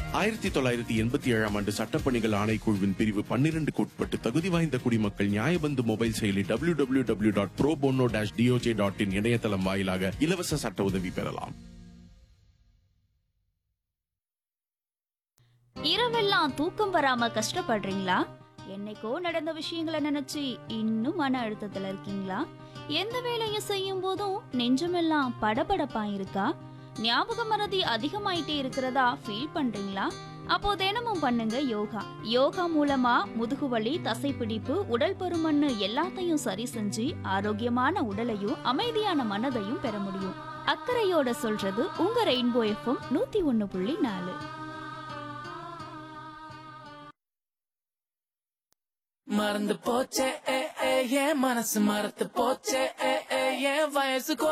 ஆயிரத்தி தொள்ளாயிரத்தி எண்பத்தி ஏழாம் ஆண்டு சட்டப்பணிகள் ஆணைக்குழுவின் பிரிவு பன்னிரண்டுக்கு உட்பட்டு தகுதி வாய்ந்த குடிமக்கள் நியாயபந்து மொபைல் செயலி W W W dot pro bono dash DOJ dot in இணையதளம் வாயிலாக இலவச சட்ட உதவி பெறலாம் இரவெல்லாம் தூக்கம் வராம கஷ்டப்படுறீங்களா என்னைக்கோ நடந்த விஷயங்களை நினைச்சு இன்னும் மன அழுத்தத்துல இருக்கீங்களா எந்த வேலையை செய்யும் போதும் நெஞ்சமெல்லாம் படபடப்பா இருக்கா ஞாபக மறதி அதிகமாயிட்டே இருக்கிறதா ஃபீல் பண்றீங்களா அப்போ தினமும் பண்ணுங்க யோகா யோகா மூலமா முதுகுவலி தசைப்பிடிப்பு உடல் பருமன்னு எல்லாத்தையும் சரி செஞ்சு ஆரோக்கியமான உடலையும் அமைதியான மனதையும் பெற முடியும் அக்கறையோட சொல்றது உங்க ரெயின்போ எஃப்எம் நூத்தி ஒன்னு புள்ளி நாலு மறந்து போச்சே ஏ, ஏ, என் மனசு மறந்து போச்சே ஏ, ஏ, என் வயசு